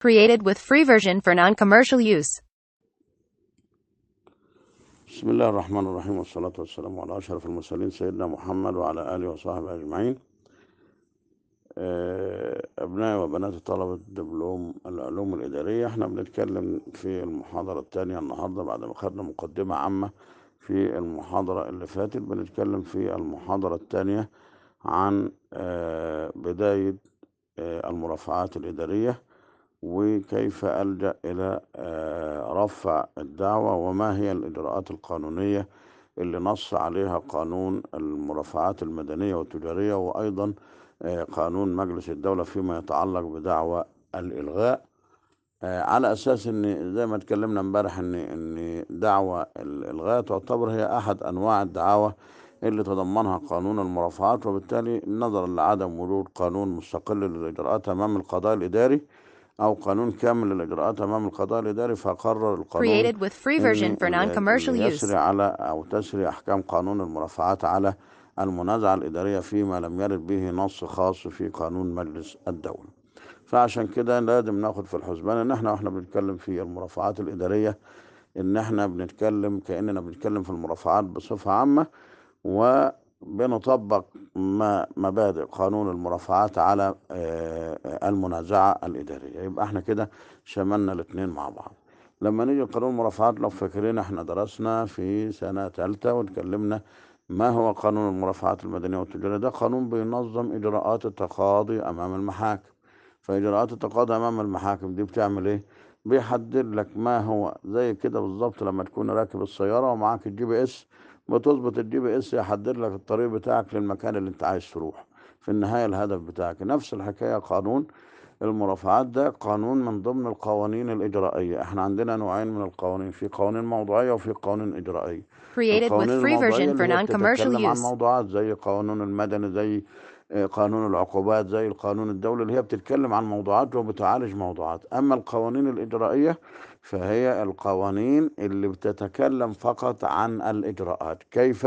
Created with free version for non-commercial use. بسم الله الرحمن الرحيم والصلاة والسلام على أشرف المرسلين سيدنا محمد وعلى آله وصحبه أجمعين آه، أبنائي وبنات طلبة دبلوم العلوم الإدارية احنا بنتكلم في المحاضرة الثانية النهاردة بعد ما خدنا مقدمة عامة في المحاضرة اللي فاتت بنتكلم في المحاضرة الثانية عن آه، بداية آه، المرافعات الإدارية وكيف ألجأ إلى آه، رفع الدعوة وما هي الإجراءات القانونية اللي نص عليها قانون المرافعات المدنية والتجارية وأيضا آه، قانون مجلس الدولة فيما يتعلق بدعوى الإلغاء آه، على أساس إن زي ما اتكلمنا امبارح إن إن دعوى الإلغاء تعتبر هي أحد أنواع الدعاوى اللي تضمنها قانون المرافعات وبالتالي نظرا لعدم وجود قانون مستقل للإجراءات أمام القضاء الإداري أو قانون كامل للإجراءات أمام القضاء الإداري فقرر القانون Created with free version إن for non-commercial اللي use. يسري على أو تسري أحكام قانون المرافعات على المنازعة الإدارية فيما لم يرد به نص خاص في قانون مجلس الدولة فعشان كده لازم ناخد في الحسبان ان احنا واحنا بنتكلم في المرافعات الإدارية ان احنا بنتكلم كأننا بنتكلم في المرافعات بصفة عامة وبنطبق ما مبادئ قانون المرافعات على آه، المنازعة الإدارية يبقى احنا كده شملنا الاتنين مع بعض لما نيجي قانون المرافعات لو فاكرين احنا درسنا في سنة تالتة واتكلمنا ما هو قانون المرافعات المدنية والتجارية ده قانون بينظم إجراءات التقاضي أمام المحاكم فإجراءات التقاضي أمام المحاكم دي بتعمل إيه؟ بيحدد لك ما هو زي كده بالظبط لما تكون راكب السيارة ومعاك الجي بي إس بتظبط الجي بي إس يحدد لك الطريق بتاعك للمكان اللي أنت عايز تروح في النهاية الهدف بتاعك نفس الحكاية قانون المرافعات ده قانون من ضمن القوانين الإجرائية احنا عندنا نوعين من القوانين في قوانين موضوعية وفي قوانين إجرائية Created with القوانين free الموضوعية version for اللي هي non-commercial بتتكلم عن use. موضوعات زي قانون المدني زي آه، قانون العقوبات زي القانون الدولي اللي هي بتتكلم عن موضوعات وبتعالج موضوعات أما القوانين الإجرائية فهي القوانين اللي بتتكلم فقط عن الإجراءات كيف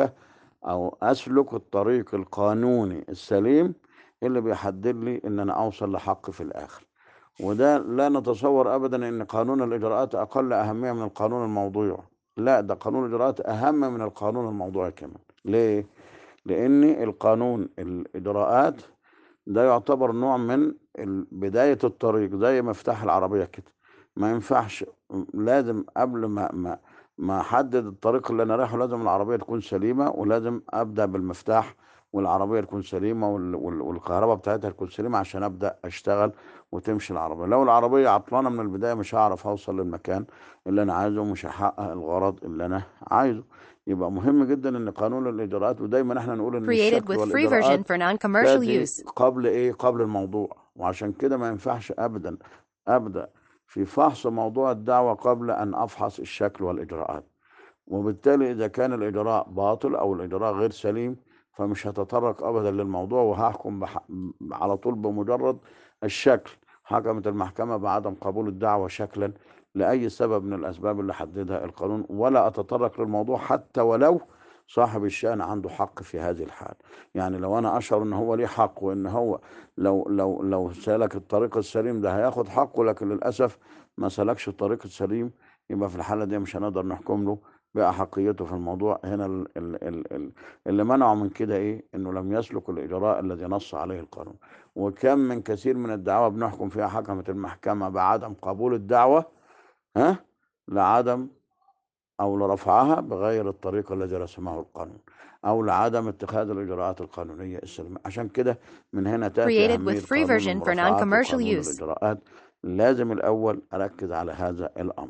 أو أسلك الطريق القانوني السليم اللي بيحدد لي إن أنا أوصل لحق في الآخر وده لا نتصور ابدا ان قانون الاجراءات اقل اهميه من القانون الموضوعي لا ده قانون الاجراءات اهم من القانون الموضوعي كمان ليه لان القانون الاجراءات ده يعتبر نوع من ال- بدايه الطريق زي مفتاح العربيه كده ما ينفعش لازم قبل ما ما ما احدد الطريق اللي انا رايحه لازم العربيه تكون سليمه ولازم ابدا بالمفتاح والعربيه تكون سليمه وال- وال- والكهرباء بتاعتها تكون سليمه عشان ابدا اشتغل وتمشي العربيه لو العربيه عطلانه من البدايه مش هعرف اوصل للمكان اللي انا عايزه ومش هحقق الغرض اللي انا عايزه يبقى مهم جدا ان قانون الاجراءات ودايما احنا نقول ان Created الشكل with free والاجراءات version for non-commercial تأتي use. قبل ايه قبل الموضوع وعشان كده ما ينفعش ابدا ابدا في فحص موضوع الدعوة قبل ان افحص الشكل والاجراءات وبالتالي اذا كان الاجراء باطل او الاجراء غير سليم فمش هتطرق ابدا للموضوع وهحكم بح... على طول بمجرد الشكل حكمت المحكمة بعدم قبول الدعوة شكلا لأي سبب من الأسباب اللي حددها القانون ولا أتطرق للموضوع حتى ولو صاحب الشأن عنده حق في هذه الحال يعني لو أنا أشعر إن هو ليه حق وإن هو لو لو لو سلك الطريق السليم ده هياخد حقه لكن للأسف ما سلكش الطريق السليم يبقى في الحالة دي مش هنقدر نحكم له بأحقيته في الموضوع هنا ال- ال- ال- ال- اللي منعه من كده إيه إنه لم يسلك الإجراء الذي نص عليه القانون وكم من كثير من الدعوى بنحكم فيها حكمت المحكمة بعدم قبول الدعوة ها لعدم أو لرفعها بغير الطريقة الذي رسمه القانون أو لعدم اتخاذ الإجراءات القانونية السليمة عشان كده من هنا تأتي Created أهمية with free قانون version for المرافعات non-commercial وقانون use. الإجراءات لازم الأول أركز على هذا الأمر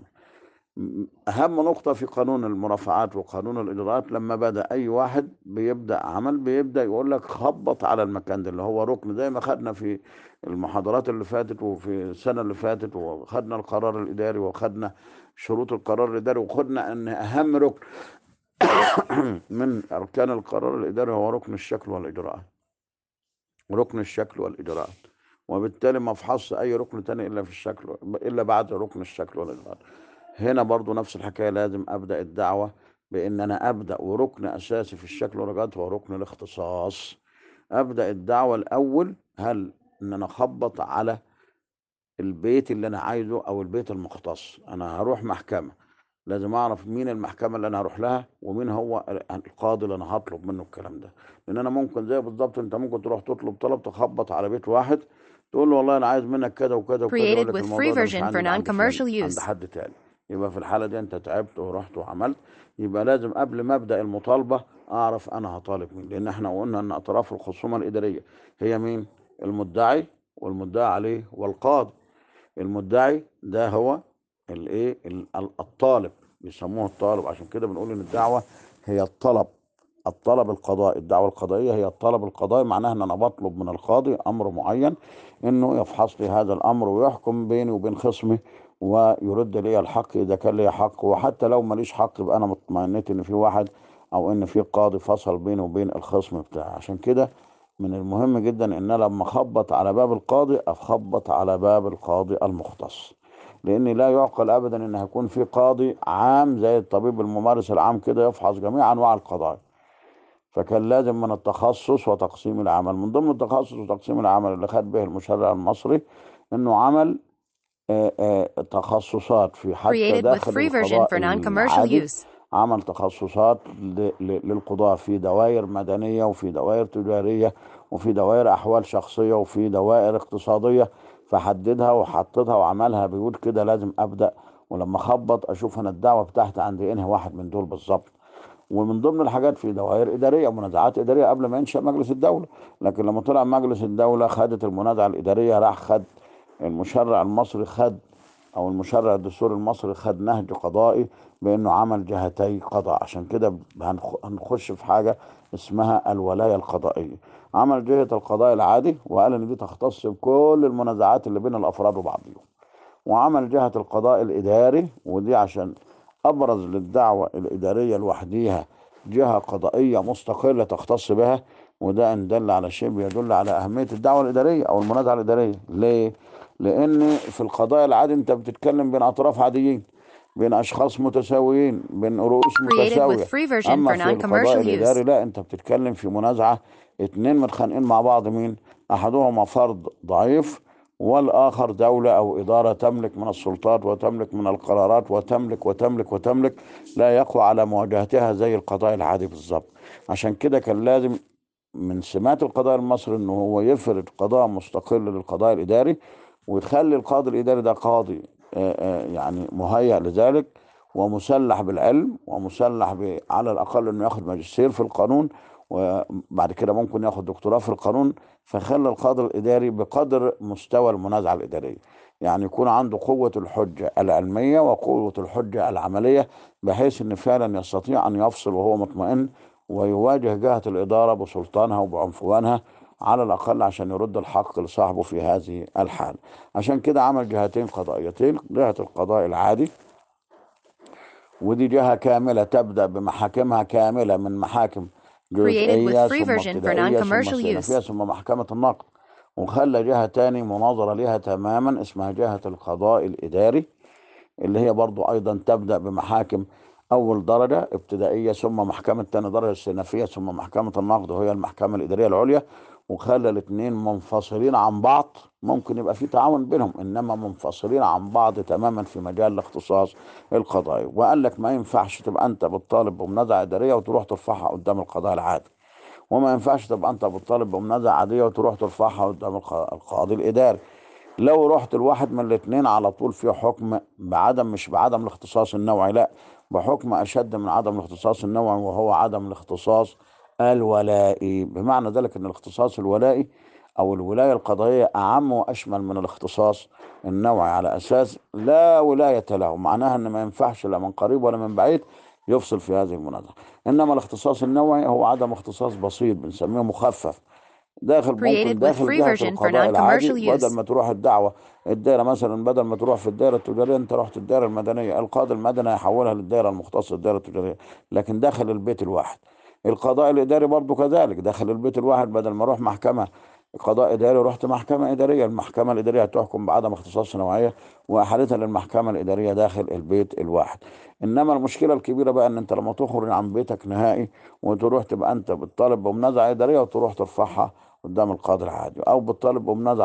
م- أهم نقطة في قانون المرافعات وقانون الإجراءات لما بدأ أي واحد بيبدأ عمل بيبدأ يقول لك خبط على المكان ده اللي هو ركن زي ما خدنا في المحاضرات اللي فاتت وفي السنة اللي فاتت وخدنا القرار الإداري وخدنا شروط القرار الإداري وخدنا أن أهم ركن من أركان القرار الإداري هو ركن الشكل والإجراءات ركن الشكل والإجراءات وبالتالي ما افحصش أي ركن تاني إلا في الشكل إلا بعد ركن الشكل والإجراءات هنا برضو نفس الحكاية لازم أبدأ الدعوة بإن أنا أبدأ وركن أساسي في الشكل والإجراءات هو ركن الاختصاص أبدأ الدعوة الأول هل إن أنا أخبط على البيت اللي انا عايزه او البيت المختص انا هروح محكمة لازم اعرف مين المحكمة اللي انا هروح لها ومين هو القاضي اللي انا هطلب منه الكلام ده لان انا ممكن زي بالظبط انت ممكن تروح تطلب طلب تخبط على بيت واحد تقول له والله انا عايز منك كذا وكذا وكذا يقول Created لك with الموضوع free ده مش version for عندي ده عند فلان non-commercial عند use. حد تاني يبقى في الحالة دي انت تعبت ورحت وعملت يبقى لازم قبل ما ابدا المطالبة اعرف انا هطالب مين لان احنا قلنا ان اطراف الخصومة الادارية هي مين المدعي والمدعي عليه والقاضي المدعي ده هو الايه ال- ال- الطالب بيسموه الطالب عشان كده بنقول ان الدعوة هي الطلب الطلب القضائي الدعوة القضائية هي الطلب القضائي معناها ان انا بطلب من القاضي امر معين انه يفحص لي هذا الامر ويحكم بيني وبين خصمي ويرد لي الحق اذا كان لي حق وحتى لو ماليش حق يبقى انا مطمئنت ان في واحد او ان في قاضي فصل بيني وبين الخصم بتاعي عشان كده من المهم جدا ان انا لما اخبط على باب القاضي اخبط على باب القاضي المختص لان لا يعقل ابدا ان هيكون في قاضي عام زي الطبيب الممارس العام كده يفحص جميع انواع القضايا فكان لازم من التخصص وتقسيم العمل من ضمن التخصص وتقسيم العمل اللي خد به المشرع المصري انه عمل آه، آه، تخصصات في حتى Created with داخل free version القضاء for non-commercial العادي use. عمل تخصصات ل- ل- للقضاء في دوائر مدنية وفي دوائر تجارية وفي دوائر أحوال شخصية وفي دوائر اقتصادية فحددها وحطتها وعملها بيقول كده لازم أبدأ ولما أخبط أشوف أنا الدعوة بتاعتي عند إنهي واحد من دول بالظبط ومن ضمن الحاجات في دوائر إدارية منازعات إدارية قبل ما ينشأ مجلس الدولة لكن لما طلع مجلس الدولة خدت المنازعة الإدارية راح خد المشرع المصري خد او المشرع الدستوري المصري خد نهج قضائي بانه عمل جهتي قضاء عشان كده هنخ- هنخش في حاجه اسمها الولايه القضائيه عمل جهه القضاء العادي وقال ان دي تختص بكل المنازعات اللي بين الافراد وبعضهم وعمل جهه القضاء الاداري ودي عشان ابرز للدعوه الاداريه لوحديها جهه قضائيه مستقله تختص بها وده ان دل على شيء بيدل على اهميه الدعوه الاداريه او المنازعه الاداريه ليه لان في القضاء العادي انت بتتكلم بين اطراف عاديين بين اشخاص متساويين بين رؤوس Created with متساويه free version اما for في القضاء non-commercial use. الاداري لا انت بتتكلم في منازعه اتنين متخانقين مع بعض مين احدهما فرد ضعيف والاخر دوله او اداره تملك من السلطات وتملك من القرارات وتملك وتملك وتملك لا يقوى على مواجهتها زي القضاء العادي بالظبط عشان كده كان لازم من سمات القضاء المصري انه هو يفرض قضاء مستقل للقضاء الاداري ويخلي القاضي الاداري ده قاضي آه، آه، يعني مهيأ لذلك ومسلح بالعلم ومسلح ب- على الاقل انه ياخد ماجستير في القانون وبعد كده ممكن ياخد دكتوراه في القانون فخلى القاضي الاداري بقدر مستوى المنازعه الاداريه يعني يكون عنده قوه الحجه العلميه وقوه الحجه العمليه بحيث ان فعلا يستطيع ان يفصل وهو مطمئن ويواجه جهه الاداره بسلطانها وبعنفوانها على الأقل عشان يرد الحق لصاحبه في هذه الحال عشان كده عمل جهتين قضائيتين جهة القضاء العادي ودي جهة كاملة تبدأ بمحاكمها كاملة من محاكم Created with جزئية free ثم version for ابتدائية ثم non-commercial استئنافية use. ثم محكمة النقد وخلى جهة تاني مناظرة لها تماما اسمها جهة القضاء الإداري اللي هي برضو أيضا تبدأ بمحاكم أول درجة ابتدائية ثم محكمة تاني درجة استئنافية ثم محكمة النقد وهي المحكمة الإدارية العليا وخلى الاثنين منفصلين عن بعض ممكن يبقى في تعاون بينهم إنما منفصلين عن بعض تماما في مجال الاختصاص القضائي وقال لك ما ينفعش تبقى أنت بتطالب بمنازعة إدارية وتروح ترفعها قدام القضاء العادي وما ينفعش تبقى أنت بتطالب بمنازعة عادية وتروح ترفعها قدام الق- القاضي الإداري لو رحت الواحد من الاثنين على طول في حكم بعدم مش بعدم الاختصاص النوعي لا بحكم اشد من عدم الاختصاص النوعي وهو عدم الاختصاص الولائي بمعنى ذلك ان الاختصاص الولائي او الولايه القضائيه اعم واشمل من الاختصاص النوعي على اساس لا ولايه له معناها ان ما ينفعش لا من قريب ولا من بعيد يفصل في هذه المنازعه انما الاختصاص النوعي هو عدم اختصاص بسيط بنسميه مخفف داخل ممكن Created with داخل free جهة version for القضاء العادي non-commercial بدل use. ما تروح الدعوة الدائرة مثلا بدل ما تروح في الدائرة التجارية انت رحت الدائرة المدنية القاضي المدني هيحولها للدائرة المختصة الدائرة التجارية لكن داخل البيت الواحد القضاء الإداري برضو كذلك داخل البيت الواحد بدل ما اروح محكمة قضاء إداري رحت محكمة إدارية المحكمة الإدارية هتحكم بعدم اختصاص نوعية وأحالتها للمحكمة الإدارية داخل البيت الواحد إنما المشكلة الكبيرة بقى إن أنت لما تخرج عن بيتك نهائي وتروح تبقى أنت بتطالب بمنازعة إدارية وتروح ترفعها قدام القاضي العادي او بتطالب بمنازعه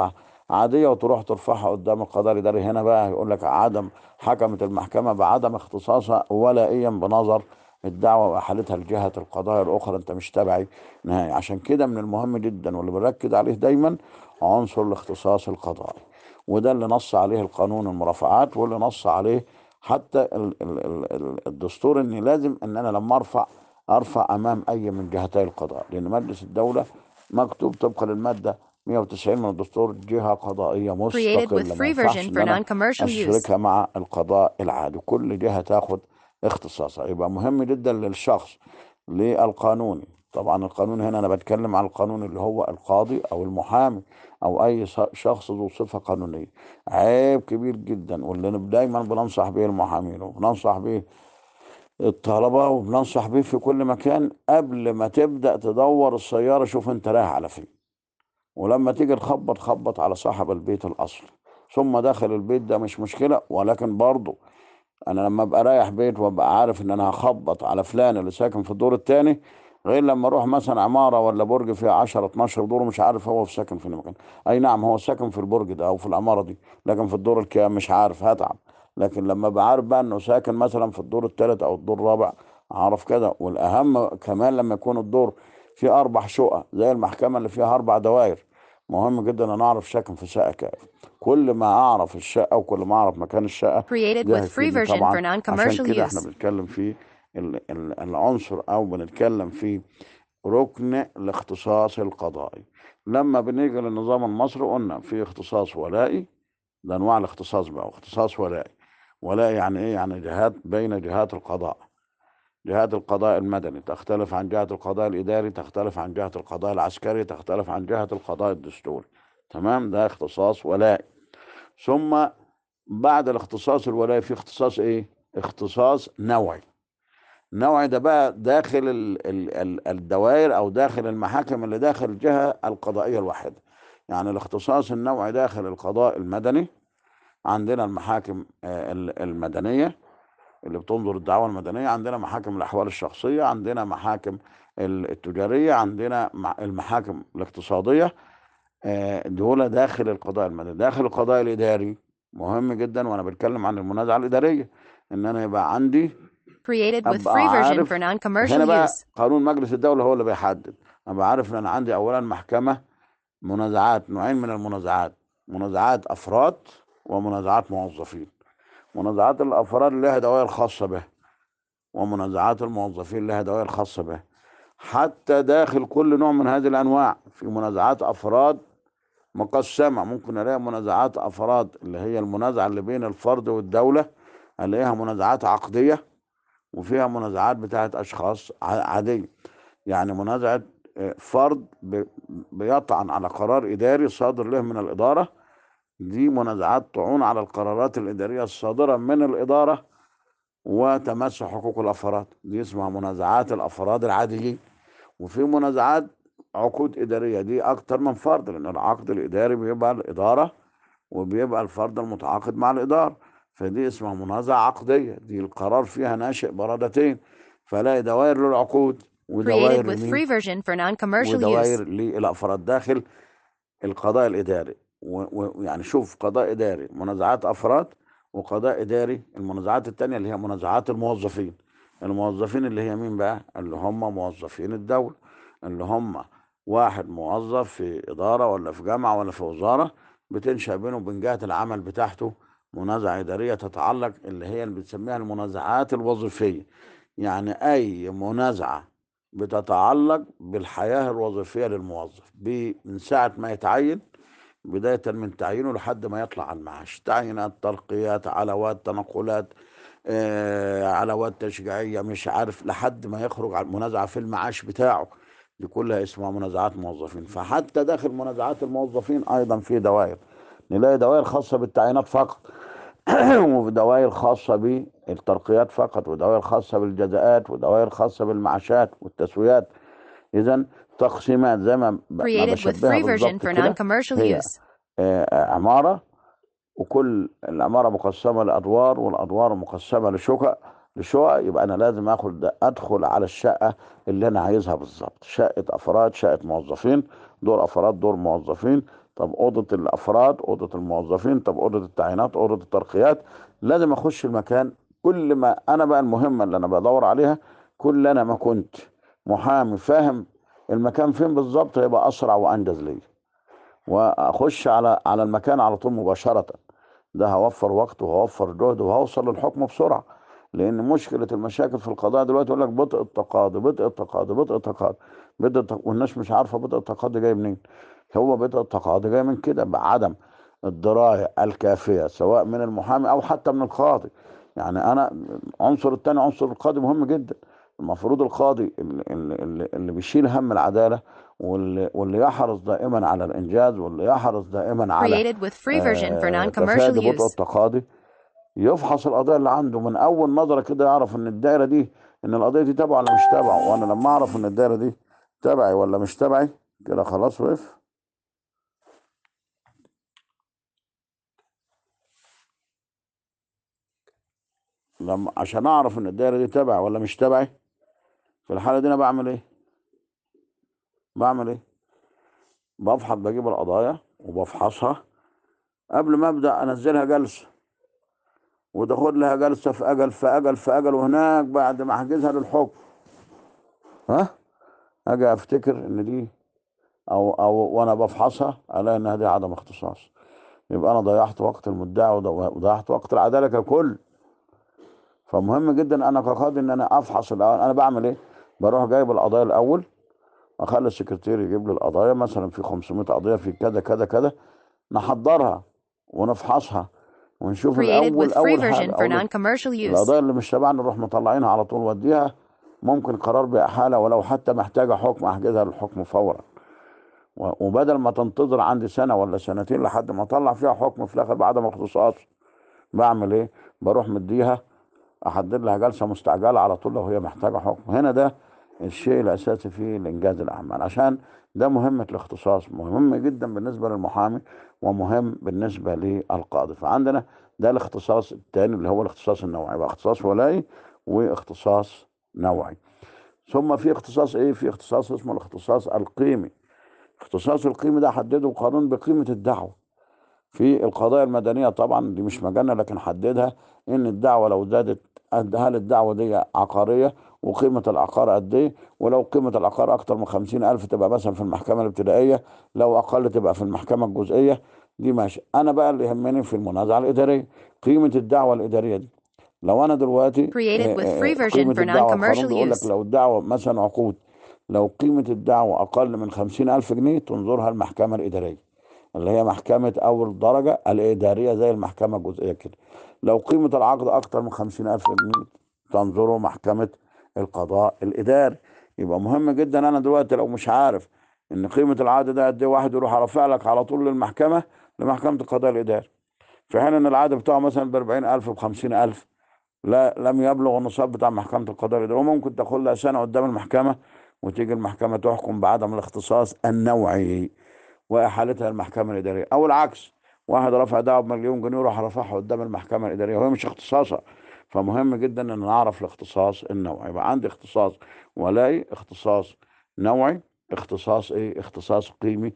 عادية وتروح ترفعها قدام القضاء الإداري هنا بقى يقول لك عدم حكمت المحكمة بعدم اختصاصها ولائيا بنظر الدعوة وأحالتها لجهة القضايا الأخرى أنت مش تبعي نهائي عشان كده من المهم جدا واللي بنركز عليه دايما عنصر الاختصاص القضائي وده اللي نص عليه القانون المرافعات واللي نص عليه حتى ال- ال- ال- ال- الدستور ان لازم ان انا لما ارفع ارفع امام اي من جهتي القضاء لان مجلس الدوله مكتوب طبقا للماده 190 من الدستور جهه قضائيه Created with مستقله ما free ينفعش version ان for انا non-commercial use. اشركها مع القضاء العادي كل جهه تاخد اختصاصها يبقى مهم جدا للشخص للقانوني طبعا القانون هنا انا بتكلم عن القانون اللي هو القاضي او المحامي او اي ش- شخص ذو صفه قانونيه عيب كبير جدا واللي دايما بننصح به المحامين وبننصح به الطلبه وبننصح به في كل مكان قبل ما تبدا تدور السياره شوف انت رايح على فين ولما تيجي تخبط خبط على صاحب البيت الاصلي ثم داخل البيت ده مش مشكله ولكن برضه انا لما ابقى رايح بيت وابقى عارف ان انا هخبط على فلان اللي ساكن في الدور الثاني غير لما اروح مثلا عماره ولا برج فيها 10 12 دور ومش عارف هو في ساكن في مكان اي نعم هو ساكن في البرج ده او في العماره دي لكن في الدور الكام مش عارف هتعب لكن لما ابقى عارف بقى انه ساكن مثلا في الدور الثالث او الدور الرابع اعرف كده والاهم كمان لما يكون الدور فيه اربع شقق زي المحكمه اللي فيها اربع دوائر مهم جدا ان اعرف ساكن في شقه كام كل ما اعرف الشقه وكل ما اعرف مكان الشقه Created ده with free هيفيدني version for طبعا عشان non-commercial كده احنا use. بنتكلم في ال- ال- العنصر او بنتكلم في ركن الاختصاص القضائي لما بنيجي للنظام المصري قلنا في اختصاص ولائي ده انواع الاختصاص بقى اختصاص ولائي ولائي يعني ايه يعني جهات بين جهات القضاء جهات القضاء المدني تختلف عن جهة القضاء الإداري تختلف عن جهة القضاء العسكري تختلف عن جهة القضاء الدستوري تمام ده اختصاص ولائي ثم بعد الاختصاص الولائي في اختصاص ايه اختصاص نوعي نوعي ده بقى داخل ال ال ال الدوائر او داخل المحاكم اللي داخل الجهة القضائية الواحدة يعني الاختصاص النوعي داخل القضاء المدني عندنا المحاكم آه، ال- المدنية اللي بتنظر الدعوة المدنية عندنا محاكم الأحوال الشخصية عندنا محاكم ال- التجارية عندنا مع- المحاكم الاقتصادية آه، دول داخل القضاء المدني داخل القضاء الإداري مهم جدا وأنا بتكلم عن المنازعة الإدارية إن أنا يبقى عندي Created with أبقى free version عارف for هنا non-commercial بقى use. قانون مجلس الدولة هو اللي بيحدد أبقى عارف إن أنا عندي أولا محكمة منازعات نوعين من المنازعات منازعات أفراد ومنازعات موظفين منازعات الأفراد لها دوائر خاصة بها ومنازعات الموظفين لها دوائر خاصة بها حتى داخل كل نوع من هذه الأنواع في منازعات أفراد مقسمة ممكن ألاقي منازعات أفراد اللي هي المنازعة اللي بين الفرد والدولة ألاقيها منازعات عقدية وفيها منازعات بتاعت أشخاص ع- عادية يعني منازعة آه، فرد ب- بيطعن على قرار إداري صادر له من الإدارة دي منازعات طعون على القرارات الإدارية الصادرة من الإدارة وتمس حقوق الأفراد دي اسمها منازعات الأفراد العاديين وفي منازعات عقود إدارية دي أكتر من فرد لأن العقد الإداري بيبقى الإدارة وبيبقى الفرد المتعاقد مع الإدارة فدي اسمها منازعة عقدية دي القرار فيها ناشئ برادتين فلاقي دوائر للعقود Created ودوائر with لمين free version for non-commercial ودوائر use. للأفراد داخل القضاء الإداري و- ويعني شوف قضاء إداري منازعات أفراد وقضاء إداري المنازعات التانية اللي هي منازعات الموظفين الموظفين اللي هي مين بقى اللي هم موظفين الدولة اللي هم واحد موظف في إدارة ولا في جامعة ولا في وزارة بتنشأ بينه وبين جهة العمل بتاعته منازعة إدارية تتعلق اللي هي اللي بتسميها المنازعات الوظيفية يعني أي منازعة بتتعلق بالحياة الوظيفية للموظف ب- من ساعة ما يتعين بداية من تعيينه لحد ما يطلع على المعاش تعيينات ترقيات علاوات تنقلات آه، علاوات تشجيعية مش عارف لحد ما يخرج على المنازعة في المعاش بتاعه دي كلها اسمها منازعات موظفين فحتى داخل منازعات الموظفين أيضا في دوائر نلاقي دوائر خاصة بالتعيينات فقط ودوائر خاصة بالترقيات فقط ودوائر خاصة بالجزاءات ودوائر خاصة بالمعاشات والتسويات إذا تقسيمات زي ما ب- ما Created with بشبهها free version بالظبط for كده non-commercial هي use. آه، عمارة وكل العمارة مقسمة لأدوار والأدوار مقسمة لشقق لشقق يبقى أنا لازم آخد أدخل على الشقة اللي أنا عايزها بالظبط شقة أفراد شقة موظفين دور أفراد دور موظفين طب اوضه الافراد اوضه الموظفين طب اوضه التعيينات اوضه الترقيات لازم اخش المكان كل ما انا بقى المهمه اللي انا بدور عليها كل انا ما كنت محامي فاهم المكان فين بالظبط هيبقى اسرع وانجز لي واخش على على المكان على طول مباشره ده هوفر وقت وهوفر جهد وهوصل للحكم بسرعه لان مشكله المشاكل في القضاء دلوقتي يقول لك بطء التقاضي بطء التقاضي بطء التقاضي بطء التق... والناس مش عارفه بطء التقاضي جاي منين هو بطء التقاضي جاي من كده بعدم الدرايه الكافيه سواء من المحامي او حتى من القاضي يعني انا عنصر الثاني عنصر القاضي مهم جدا المفروض القاضي اللي, اللي, اللي بيشيل هم العداله واللي, واللي يحرص دائما على الانجاز واللي يحرص دائما على Created with free version for آه، non-commercial تفادي بطء use. التقاضي يفحص القضايا اللي عنده من اول نظره كده يعرف ان الدايره دي ان القضيه دي تبعه ولا مش تبعه وانا لما اعرف ان الدايره دي تبعي ولا مش تبعي كده خلاص وقف لما عشان اعرف ان الدايره دي تبعي ولا مش تبعي في الحاله دي انا بعمل ايه بعمل ايه بفحص بجيب القضايا وبفحصها قبل ما ابدا انزلها جلسه وتاخد لها جلسه في اجل في اجل في اجل وهناك بعد ما احجزها للحكم ها اجي افتكر ان دي او او وانا بفحصها الاقي انها دي عدم اختصاص يبقى انا ضيعت وقت المدعي وض- وضيعت وقت العداله ككل فمهم جدا انا كقاضي ان انا افحص الاول انا بعمل ايه بروح جايب القضايا الاول اخلي السكرتير يجيب لي القضايا مثلا في 500 قضيه في كذا كذا كذا نحضرها ونفحصها ونشوف Created الاول with free اول version حاجه for اول non-commercial use. القضايا اللي مش تبعنا نروح مطلعينها على طول وديها ممكن قرار بإحالة ولو حتى محتاجة حكم أحجزها للحكم فورا و- وبدل ما تنتظر عندي سنة ولا سنتين لحد ما أطلع فيها حكم في الآخر بعدم اختصاص بعمل إيه؟ بروح مديها أحدد لها جلسة مستعجلة على طول لو هي محتاجة حكم هنا ده الشيء الأساسي في إنجاز الأعمال عشان ده مهمة الاختصاص مهم جدا بالنسبة للمحامي ومهم بالنسبة للقاضي فعندنا ده الاختصاص الثاني اللي هو الاختصاص النوعي يبقى اختصاص ولائي واختصاص نوعي ثم في اختصاص ايه في اختصاص اسمه الاختصاص القيمي اختصاص القيمي ده حدده قانون بقيمة الدعوة في القضايا المدنية طبعا دي مش مجالنا لكن حددها ان الدعوة لو زادت قد- هل الدعوة دي عقارية وقيمة العقار قد ايه ولو قيمة العقار اكتر من خمسين الف تبقى مثلا في المحكمة الابتدائية لو اقل تبقى في المحكمة الجزئية دي ماشي انا بقى اللي يهمني في المنازعة الادارية قيمة الدعوة الادارية دي لو انا دلوقتي Created آه، with آه، free version قيمة for الدعوة القانون non-commercial بيقول لك use. لو الدعوة مثلا عقود لو قيمة الدعوة أقل من خمسين ألف جنيه تنظرها المحكمة الإدارية اللي هي محكمة أول درجة الإدارية زي المحكمة الجزئية كده لو قيمة العقد أكتر من خمسين ألف جنيه تنظره محكمة القضاء الإداري يبقى مهم جدا أنا دلوقتي لو مش عارف إن قيمة العقد ده قد إيه واحد يروح رافع لك على طول للمحكمة لمحكمة القضاء الإداري في حين إن العقد بتاعه مثلا ب 40000 ب 50000 لا لم يبلغ النصاب بتاع محكمة القضاء الإداري وممكن تاخد لها سنة قدام المحكمة وتيجي المحكمة تحكم بعدم الاختصاص النوعي وإحالتها المحكمة الإدارية أو العكس واحد رفع دعوة بمليون جنيه وراح رفعها قدام المحكمة الإدارية وهي مش اختصاصها فمهم جدا إن نعرف الاختصاص النوعي يبقى عندي اختصاص ولاي اختصاص نوعي اختصاص ايه اختصاص قيمي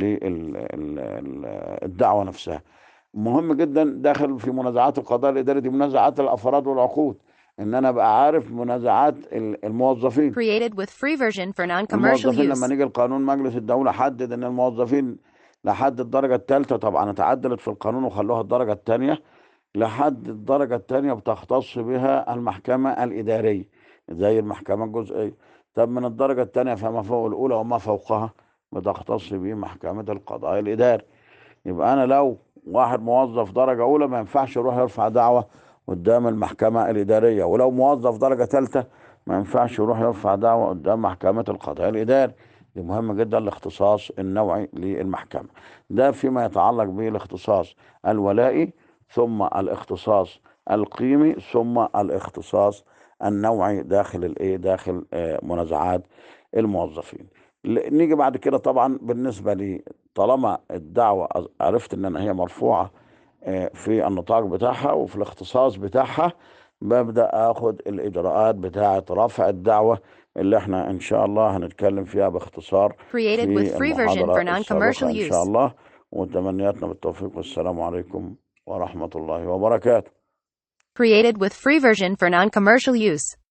للدعوة نفسها مهم جدا داخل في منازعات القضاء الإداري دي منازعات الأفراد والعقود إن أنا أبقى عارف منازعات ال- الموظفين Created with free version for non-commercial الموظفين لما use. نيجي القانون مجلس الدولة حدد ان الموظفين لحد الدرجة الثالثة طبعا اتعدلت في القانون وخلوها الدرجة الثانية لحد الدرجة الثانية بتختص بها المحكمة الإدارية زي المحكمة الجزئية طب من الدرجة الثانية فما فوق الأولى وما فوقها بتختص به محكمة القضاء الإداري يبقى أنا لو واحد موظف درجة أولى ما ينفعش يروح يرفع دعوة قدام المحكمة الإدارية ولو موظف درجة ثالثة ما ينفعش يروح يرفع دعوة قدام محكمة القضاء الإداري دي مهم جدا الاختصاص النوعي للمحكمة ده فيما يتعلق بالاختصاص الولائي ثم الاختصاص القيمي ثم الاختصاص النوعي داخل الايه داخل آه، منازعات الموظفين ل- نيجي بعد كده طبعا بالنسبة لي طالما الدعوة أز- عرفت ان هي مرفوعة آه، في النطاق بتاعها وفي الاختصاص بتاعها ببدأ اخد الاجراءات بتاعة رفع الدعوة اللي احنا ان شاء الله هنتكلم فيها باختصار Created with في free version المحاضرة for السابقة non-commercial ان شاء use. الله وتمنياتنا بالتوفيق والسلام عليكم ورحمة الله وبركاته Created with free version for non-commercial use.